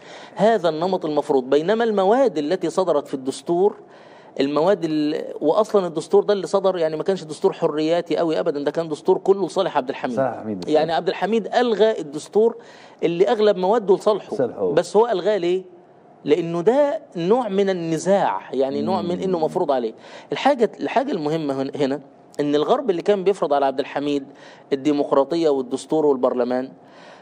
هذا النمط المفروض بينما المواد التي صدرت في الدستور المواد ال... واصلا الدستور ده اللي صدر يعني ما كانش دستور حرياتي قوي ابدا ده كان دستور كله لصالح عبد الحميد صالح حميد بس. يعني عبد الحميد الغى الدستور اللي اغلب مواده لصالحه صالحه. بس هو الغاه ليه لانه ده نوع من النزاع يعني نوع من انه مفروض عليه الحاجه الحاجه المهمه هن- هنا ان الغرب اللي كان بيفرض على عبد الحميد الديمقراطيه والدستور والبرلمان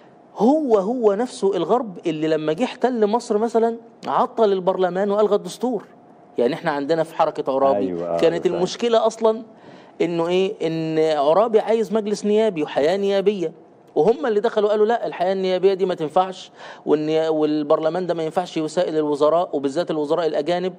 هو هو نفسه الغرب اللي لما جه احتل مصر مثلا عطل البرلمان والغى الدستور يعني احنا عندنا في حركه عرابي أيوة، آه، كانت صحيح. المشكله اصلا انه ايه ان عرابي عايز مجلس نيابي وحياه نيابيه وهم اللي دخلوا قالوا لا الحياه النيابيه دي ما تنفعش والني- والبرلمان ده ما ينفعش يسائل الوزراء وبالذات الوزراء الاجانب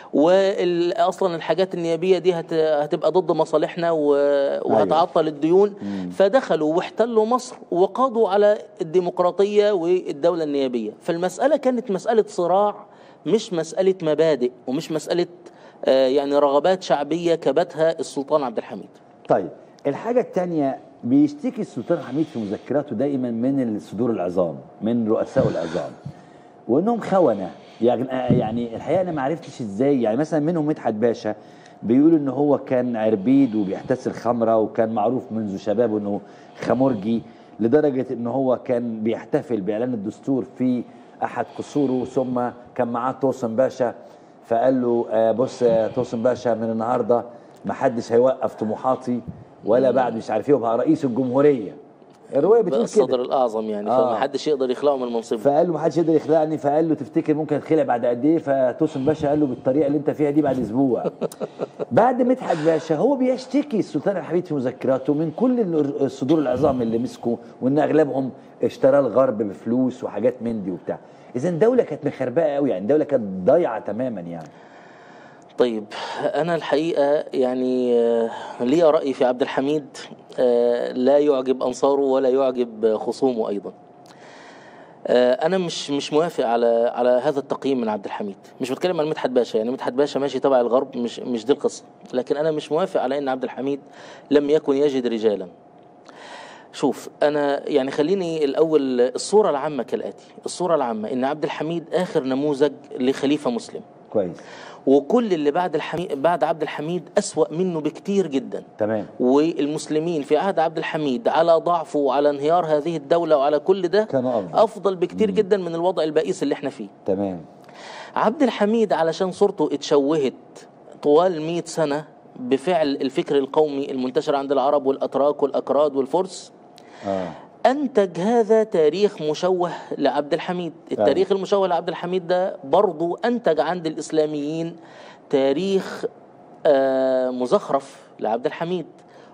واصلا الحاجات النيابيه دي هت- هتبقى ضد مصالحنا و- وهتعطل الديون فدخلوا واحتلوا مصر وقضوا على الديمقراطيه والدوله النيابيه فالمساله كانت مساله صراع مش مساله مبادئ ومش مساله آه، يعني رغبات شعبيه كبتها السلطان عبد الحميد طيب الحاجة الثانية بيشتكي السلطان حميد في مذكراته دائما من الصدور العظام من رؤساء العظام وانهم خونة يعني يعني الحقيقة انا ما عرفتش ازاي يعني مثلا منهم مدحت باشا بيقولوا ان هو كان عربيد وبيحتسي الخمرة وكان معروف منذ شبابه انه خمرجي لدرجة ان هو كان بيحتفل باعلان الدستور في احد قصوره ثم كان معاه توسن باشا فقال له آه، بص يا توسن باشا من النهارده ما حدش هيوقف طموحاتي ولا بعد مش عارف ايه وبقى رئيس الجمهوريه الروايه بقى بتقول الصدر كده الاعظم يعني آه. فما حدش يقدر يخلعه من منصبه فقال له ما حدش يقدر يخلعني فقال له تفتكر ممكن اتخلع بعد قد ايه فتوسن باشا قال له بالطريقه اللي انت فيها دي بعد اسبوع بعد مدحت باشا هو بيشتكي السلطان الحميد في مذكراته من كل ال- الصدور العظام اللي مسكوا وان اغلبهم اشترى الغرب بفلوس وحاجات من دي وبتاع اذا الدوله كانت مخربقه قوي يعني الدوله كانت ضايعه تماما يعني طيب انا الحقيقه يعني آه، لي راي في عبد الحميد آه، لا يعجب انصاره ولا يعجب خصومه ايضا آه، انا مش مش موافق على على هذا التقييم من عبد الحميد مش بتكلم عن مدحت باشا يعني مدحت باشا ماشي تبع الغرب مش مش دي القصه لكن انا مش موافق على ان عبد الحميد لم يكن يجد رجالا شوف انا يعني خليني الاول الصوره العامه كالاتي الصوره العامه ان عبد الحميد اخر نموذج لخليفه مسلم كويس وكل اللي بعد الحميد بعد عبد الحميد أسوأ منه بكتير جدا تمام والمسلمين في عهد عبد الحميد على ضعفه وعلى انهيار هذه الدولة وعلى كل ده كانوا افضل أفضل بكتير جدا من الوضع البائس اللي احنا فيه تمام عبد الحميد علشان صورته اتشوهت طوال 100 سنة بفعل الفكر القومي المنتشر عند العرب والأتراك والأكراد والفرس اه أنتج هذا تاريخ مشوه لعبد الحميد التاريخ المشوه لعبد الحميد ده برضو أنتج عند الإسلاميين تاريخ آه، مزخرف لعبد الحميد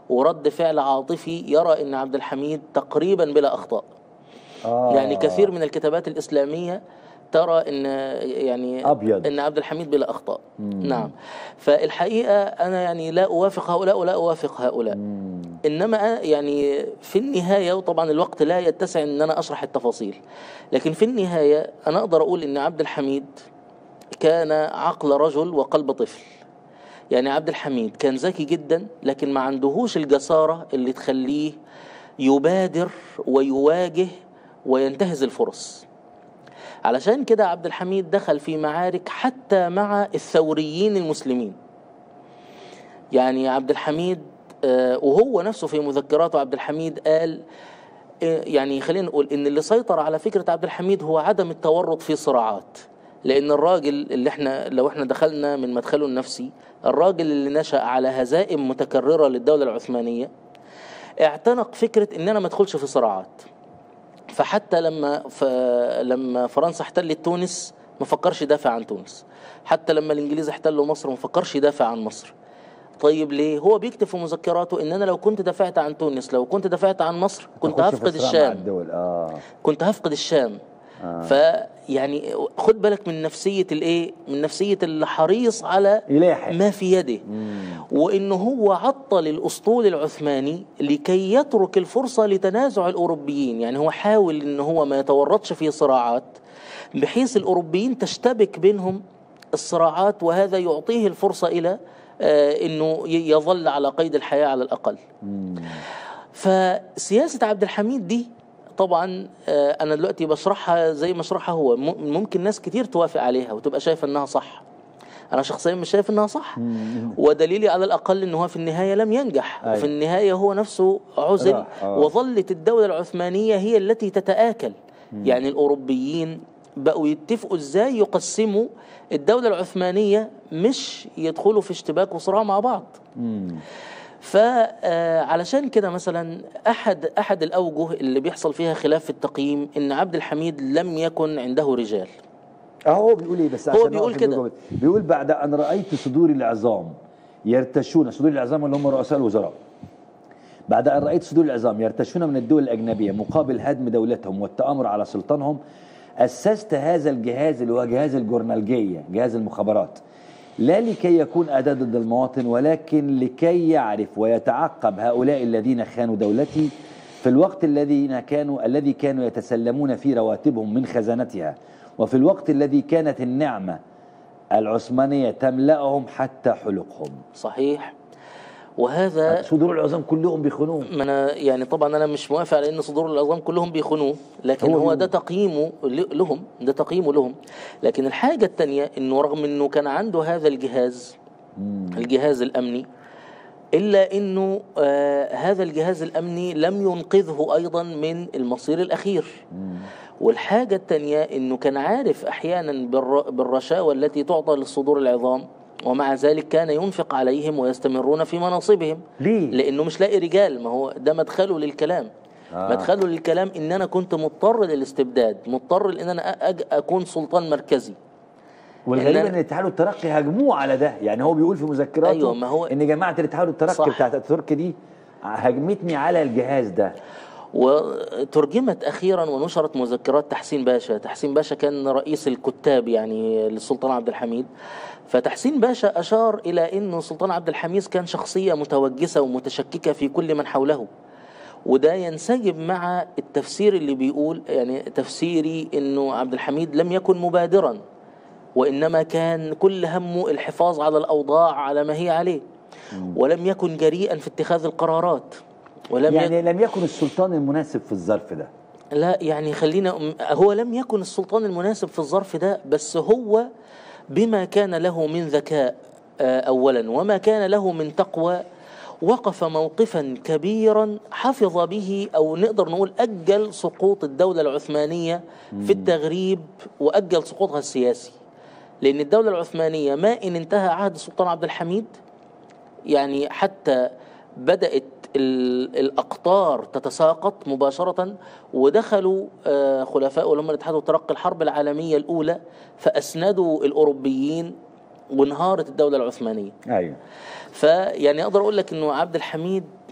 ورد فعل عاطفي يرى ان عبد الحميد تقريبا بلا اخطاء آه. يعني كثير من الكتابات الاسلاميه ترى ان يعني أبيض. ان عبد الحميد بلا اخطاء نعم فالحقيقه انا يعني لا اوافق هؤلاء ولا اوافق هؤلاء انما يعني في النهايه وطبعا الوقت لا يتسع ان انا اشرح التفاصيل لكن في النهايه انا اقدر اقول ان عبد الحميد كان عقل رجل وقلب طفل يعني عبد الحميد كان ذكي جدا لكن ما عندهوش الجساره اللي تخليه يبادر ويواجه وينتهز الفرص علشان كده عبد الحميد دخل في معارك حتى مع الثوريين المسلمين يعني عبد الحميد آه، وهو نفسه في مذكراته عبد الحميد قال آه، يعني خلينا نقول ان اللي سيطر على فكره عبد الحميد هو عدم التورط في صراعات لان الراجل اللي احنا لو احنا دخلنا من مدخله النفسي الراجل اللي نشا على هزائم متكرره للدوله العثمانيه اعتنق فكره ان انا ما ادخلش في صراعات فحتى لما ف... لما فرنسا احتلت تونس ما فكرش يدافع عن تونس حتى لما الانجليز احتلوا مصر ما فكرش يدافع عن مصر طيب ليه هو بيكتب في مذكراته ان انا لو كنت دافعت عن تونس لو كنت دافعت عن مصر كنت تخش في هفقد صراع مع الشام الدول اه كنت هفقد الشام آه. فيعني خد بالك من نفسيه الايه من نفسيه اللي حريص على يلاحق ما في يده وانه هو عطل الاسطول العثماني لكي يترك الفرصه لتنازع الاوروبيين يعني هو حاول ان هو ما يتورطش في صراعات بحيث الاوروبيين تشتبك بينهم الصراعات وهذا يعطيه الفرصه الى آه، انه ي- يظل على قيد الحياه على الاقل فسياسه عبد الحميد دي طبعا آه، انا دلوقتي بشرحها زي ما شرحها هو م- ممكن ناس كتير توافق عليها وتبقى شايفه انها صح انا شخصيا مش شايف انها صح ودليلي على الاقل ان هو في النهايه لم ينجح أيوة. وفي النهايه هو نفسه عزل راح، آه. وظلت الدوله العثمانيه هي التي تتاكل يعني الاوروبيين بقوا يتفقوا ازاي يقسموا الدوله العثمانيه مش يدخلوا في اشتباك وصراع مع بعض فعلشان كده مثلا احد احد الاوجه اللي بيحصل فيها خلاف في التقييم ان عبد الحميد لم يكن عنده رجال اه هو بيقول ايه بس هو عشان بيقول نقف كده. الجملة. بيقول بعد ان رايت صدور العظام يرتشون صدور العظام اللي هم رؤساء الوزراء بعد ان رايت صدور العظام يرتشون من الدول الاجنبيه مقابل هدم دولتهم والتامر على سلطانهم اسست هذا الجهاز اللي هو جهاز الجورنالجيه جهاز المخابرات لا لكي يكون اداه ضد المواطن ولكن لكي يعرف ويتعقب هؤلاء الذين خانوا دولتي في الوقت الذين كانوا الذي كانوا يتسلمون فيه رواتبهم من خزانتها وفي الوقت الذي كانت النعمه العثمانيه تملاهم حتى حلقهم صحيح وهذا صدور العظام كلهم بيخونوهم ما انا يعني طبعا انا مش موافق على ان صدور العظام كلهم بيخونوه لكن هو هو, ده بيقول. تقييمه ل- لهم ده تقييمه لهم لكن الحاجه الثانيه انه رغم انه كان عنده هذا الجهاز الجهاز الامني الا انه آه هذا الجهاز الامني لم ينقذه ايضا من المصير الاخير والحاجه الثانيه انه كان عارف احيانا بالر- بالرشاوى التي تعطى للصدور العظام ومع ذلك كان ينفق عليهم ويستمرون في مناصبهم ليه؟ لانه مش لاقي رجال ما هو ده مدخله للكلام آه. آه. مدخله للكلام ان انا كنت مضطر للاستبداد مضطر ان انا أج اكون سلطان مركزي والغريب إن- ان الاتحاد والترقي هاجموه على ده يعني هو بيقول في مذكراته أيوة، ما هو- ان جماعه الاتحاد والترقي صح. بتاعت اتاتورك دي هاجمتني على الجهاز ده وترجمت اخيرا ونشرت مذكرات تحسين باشا تحسين باشا كان رئيس الكتاب يعني للسلطان عبد الحميد فتحسين باشا اشار الى انه السلطان عبد الحميد كان شخصيه متوجسه ومتشككه في كل من حوله وده ينسجم مع التفسير اللي بيقول يعني تفسيري انه عبد الحميد لم يكن مبادرا وانما كان كل همه الحفاظ على الاوضاع على ما هي عليه ولم يكن جريئا في اتخاذ القرارات ولم يكن يعني لم يكن السلطان المناسب في الظرف ده لا يعني خلينا هو لم يكن السلطان المناسب في الظرف ده بس هو بما كان له من ذكاء آه، اولا وما كان له من تقوى وقف موقفا كبيرا حفظ به او نقدر نقول اجل سقوط الدوله العثمانيه في التغريب واجل سقوطها السياسي لان الدوله العثمانيه ما ان انتهى عهد السلطان عبد الحميد يعني حتى بدأت ال- الأقطار تتساقط مباشرة ودخلوا آه، خلفاء ولما الاتحاد والترقي الحرب العالمية الأولى فأسندوا الأوروبيين وانهارت الدولة العثمانية ايوه فيعني أقدر أقول لك أنه عبد الحميد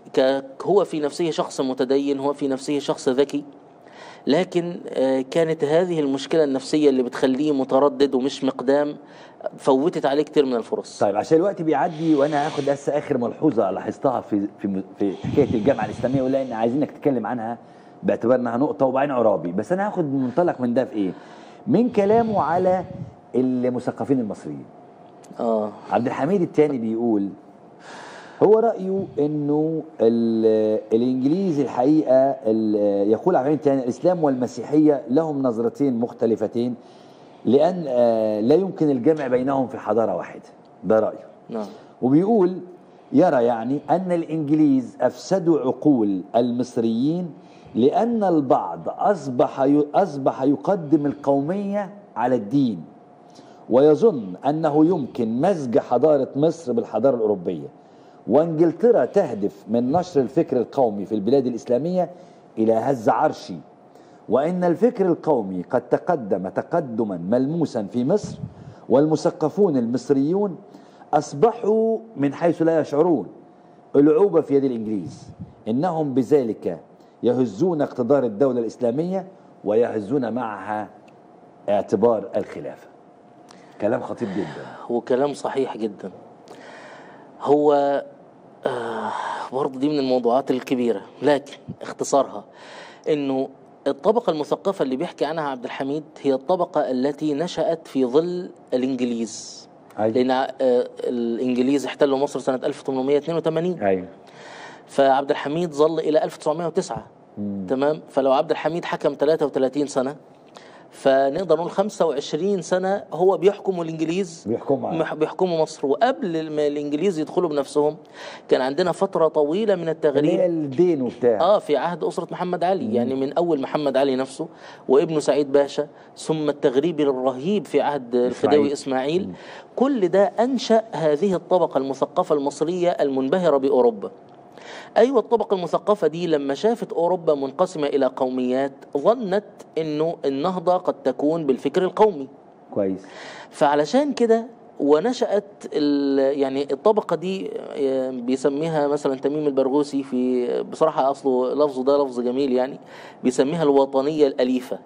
ك- هو في نفسه شخص متدين هو في نفسه شخص ذكي لكن آه، كانت هذه المشكلة النفسية اللي بتخليه متردد ومش مقدام فوتت عليه كتير من الفرص طيب عشان الوقت بيعدي وانا هاخد بس اخر ملحوظه لاحظتها في في في حكايه الجامعه الاسلاميه ولا ان عايزينك تتكلم عنها باعتبار انها نقطه وبعدين عرابي بس انا هاخد منطلق من ده في ايه؟ من كلامه على المثقفين المصريين اه عبد الحميد الثاني بيقول هو رأيه انه ال- الانجليز الحقيقة ال- يقول عبد الحميد الثاني الاسلام والمسيحية لهم نظرتين مختلفتين لان آه، لا يمكن الجمع بينهم في حضارة واحدة ده رأيه نعم وبيقول يرى يعني أن الإنجليز أفسدوا عقول المصريين لأن البعض أصبح أصبح يقدم القومية على الدين ويظن أنه يمكن مزج حضارة مصر بالحضارة الأوروبية وانجلترا تهدف من نشر الفكر القومي في البلاد الإسلامية إلى هز عرشي وإن الفكر القومي قد تقدم تقدما ملموسا في مصر والمثقفون المصريون أصبحوا من حيث لا يشعرون ألعوبة في يد الإنجليز إنهم بذلك يهزون اقتدار الدولة الإسلامية ويهزون معها اعتبار الخلافة كلام خطير جدا وكلام صحيح جدا هو آه برضه دي من الموضوعات الكبيرة لكن اختصارها انه الطبقة المثقفة اللي بيحكي عنها عبد الحميد هي الطبقة التي نشأت في ظل الإنجليز أيوة. لأن آه الإنجليز احتلوا مصر سنة 1882 أيوة فعبد الحميد ظل إلى 1909 تمام فلو عبد الحميد حكم 33 سنة فنقدر نقول 25 سنة هو بيحكم الإنجليز بيحكموا على- مح- بيحكموا مصر وقبل ما الإنجليز يدخلوا بنفسهم كان عندنا فترة طويلة من اللي هي التغريب الدين وبتاع اه في عهد أسرة محمد علي يعني من أول محمد علي نفسه وابنه سعيد باشا ثم التغريب الرهيب في عهد الخديوي إسماعيل كل ده أنشأ هذه الطبقة المثقفة المصرية المنبهرة بأوروبا أيوة الطبقة المثقفة دي لما شافت أوروبا منقسمة إلى قوميات ظنت أنه النهضة قد تكون بالفكر القومي كويس فعلشان كده ونشأت ال- يعني الطبقة دي آه، بيسميها مثلا تميم البرغوثي في بصراحة أصله لفظه ده لفظ جميل يعني بيسميها الوطنية الأليفة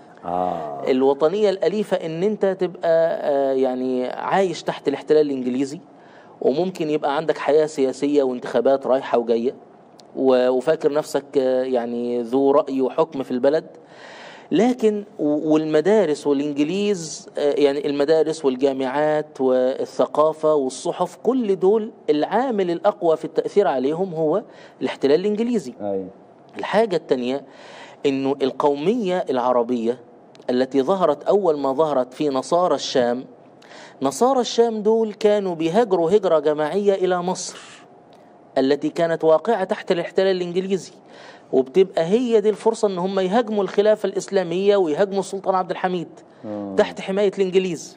آه الوطنية الأليفة إن أنت تبقى آه، يعني عايش تحت الاحتلال الإنجليزي وممكن يبقى عندك حياة سياسية وانتخابات رايحة وجاية و- وفاكر نفسك آه، يعني ذو رأي وحكم في البلد لكن و- والمدارس والإنجليز آه، يعني المدارس والجامعات والثقافة والصحف كل دول العامل الأقوى في التأثير عليهم هو الاحتلال الإنجليزي أيوة الحاجة التانية انه القومية العربية التي ظهرت اول ما ظهرت في نصارى الشام نصارى الشام دول كانوا بيهاجروا هجرة جماعية الى مصر التي كانت واقعة تحت الاحتلال الانجليزي وبتبقى هي دي الفرصة ان هم يهاجموا الخلافة الاسلامية ويهاجموا السلطان عبد الحميد تحت حماية الانجليز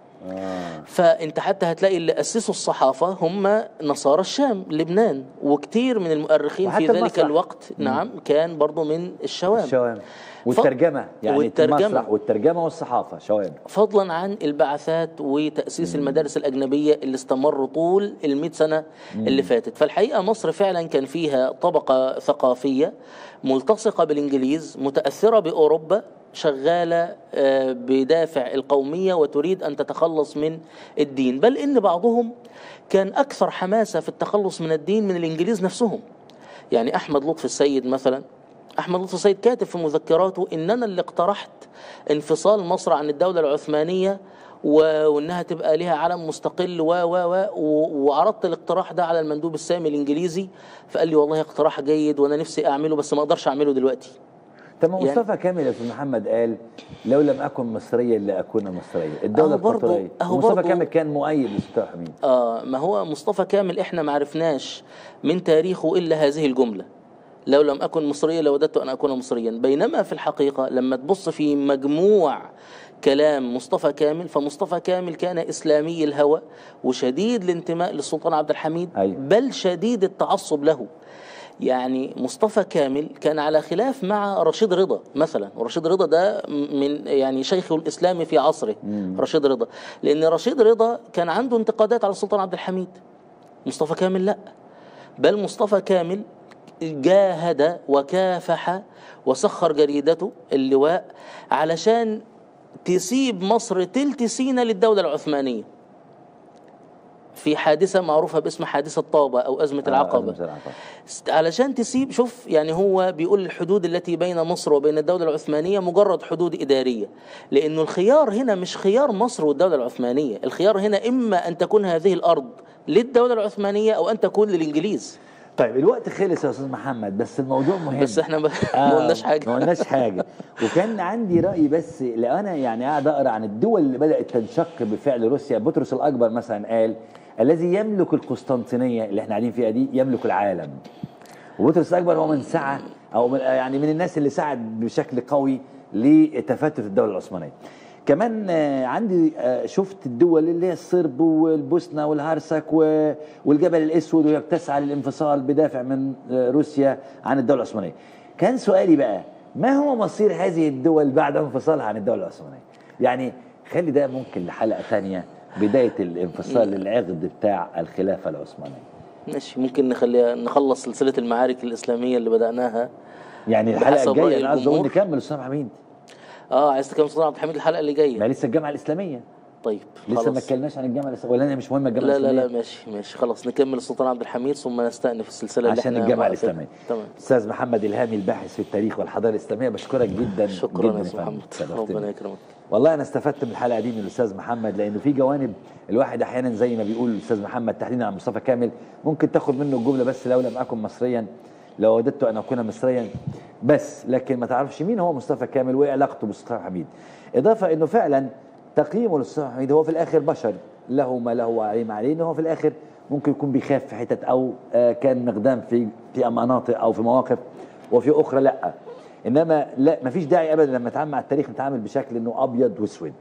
آه فانت حتى هتلاقي اللي اسسوا الصحافه هم نصارى الشام لبنان وكتير من المؤرخين في وحتى ذلك المسرح. الوقت نعم كان برضو من الشوام الشوام والترجمة يعني والترجمة. المسرح والترجمة والصحافة شوام فضلا عن البعثات وتأسيس المدارس الأجنبية اللي استمروا طول المئة سنة اللي فاتت فالحقيقة مصر فعلا كان فيها طبقة ثقافية ملتصقة بالإنجليز متأثرة بأوروبا شغالة آه، بدافع القومية وتريد أن تتخلص من الدين بل إن بعضهم كان أكثر حماسة في التخلص من الدين من الإنجليز نفسهم يعني أحمد لطفي السيد مثلا أحمد لطفي السيد كاتب في مذكراته إن أنا اللي اقترحت انفصال مصر عن الدولة العثمانية و- وانها تبقى لها علم مستقل و و و و- وعرضت الاقتراح ده على المندوب السامي الانجليزي فقال لي والله اقتراح جيد وانا نفسي اعمله بس ما اقدرش اعمله دلوقتي طب ما يعني- مصطفى كامل يا استاذ محمد قال لو لم اكن مصريا لاكون مصريا الدوله أهو برضو- القطريه أهو مصطفى برضو- كامل كان مؤيد لمصطفى حميد آه ما هو مصطفى كامل احنا ما عرفناش من تاريخه الا هذه الجمله لو لم اكن مصريا لوددت ان اكون مصريا بينما في الحقيقه لما تبص في مجموع كلام مصطفى كامل فمصطفى كامل كان اسلامي الهوى وشديد الانتماء للسلطان عبد الحميد أيوة. بل شديد التعصب له يعني مصطفى كامل كان على خلاف مع رشيد رضا مثلا ورشيد رضا ده من يعني شيخه الاسلامي في عصره رشيد رضا لان رشيد رضا كان عنده انتقادات على السلطان عبد الحميد مصطفى كامل لا بل مصطفى كامل جاهد وكافح وسخر جريدته اللواء علشان تسيب مصر تلت سينا للدولة العثمانية في حادثة معروفة باسم حادثة طابة أو أزمة العقبة أزمة العقبة. ست- علشان تسيب شوف يعني هو بيقول الحدود التي بين مصر وبين الدولة العثمانية مجرد حدود إدارية لأنه الخيار هنا مش خيار مصر والدولة العثمانية الخيار هنا إما أن تكون هذه الأرض للدولة العثمانية أو أن تكون للإنجليز طيب الوقت خلص يا استاذ محمد بس الموضوع مهم بس احنا ما آه، ما قلناش حاجة ما قلناش حاجه وكان عندي راي بس لو انا يعني قاعد اقرا عن الدول اللي بدات تنشق بفعل روسيا بطرس الاكبر مثلا قال الذي يملك القسطنطينيه اللي احنا قاعدين فيها دي يملك العالم وبطرس الاكبر هو من سعى او من يعني من الناس اللي ساعد بشكل قوي لتفتت الدوله العثمانيه كمان آه، عندي آه، شفت الدول اللي هي الصرب والبوسنه والهرسك و- والجبل الاسود وهي بتسعى للانفصال بدافع من آه، روسيا عن الدوله العثمانيه. كان سؤالي بقى ما هو مصير هذه الدول بعد انفصالها عن الدوله العثمانيه؟ يعني خلي ده ممكن لحلقه ثانيه بدايه الانفصال العقد بتاع الخلافه العثمانيه. ماشي ممكن نخليها نخلص سلسلة المعارك الإسلامية اللي بدأناها يعني الحلقه بحسب رأي الجايه انا عايز اقول الجمهور. نكمل استاذ حميد اه عايز تكلم سلطان عبد الحميد الحلقة اللي جاية ما لسه الجامعه الاسلاميه طيب لسه ما خلاص. اتكلمناش عن الجامعه الاسلاميه ولا أنا مش مهمه الجامعه لا لا الاسلاميه لا ماشي ماشي خلاص نكمل السلطان عبد الحميد ثم نستأنف السلسلة اللي عشان احنا الجامعه واقفين. الاسلاميه تمام استاذ محمد الهامي الباحث في التاريخ والحضاره الاسلاميه بشكرك جدا شكرا جدا يا استاذ فندم. محمد شرفتني. ربنا يكرمك والله انا استفدت من الحلقه دي من الاستاذ محمد لانه في جوانب الواحد احيانا زي ما بيقول الاستاذ محمد تحديدا عن مصطفى كامل ممكن تاخد منه الجمله بس لو لم اكن مصريا لو وددت ان اكون مصريا بس لكن ما تعرفش مين هو مصطفى كامل وايه علاقته بمصطفى حميد اضافه انه فعلا تقييمه لمصطفى حميد هو في الاخر بشر له ما له وعليه ما عليه انه هو في الاخر ممكن يكون بيخاف في حتت او آه، كان مقدام في في مناطق او في مواقف وفي اخرى لا انما لا مفيش داعي ابدا لما نتعامل مع التاريخ نتعامل بشكل انه ابيض واسود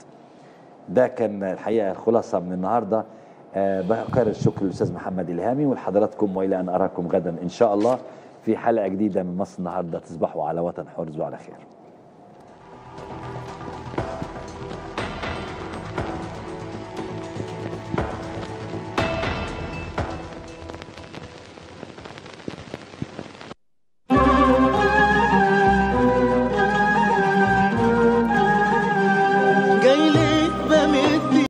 ده كان الحقيقه الخلاصه من النهارده أه بكرر الشكر للاستاذ محمد الهامي ولحضراتكم والى ان اراكم غدا ان شاء الله في حلقه جديده من مصر النهارده تصبحوا على وطن حر تصبحوا على خير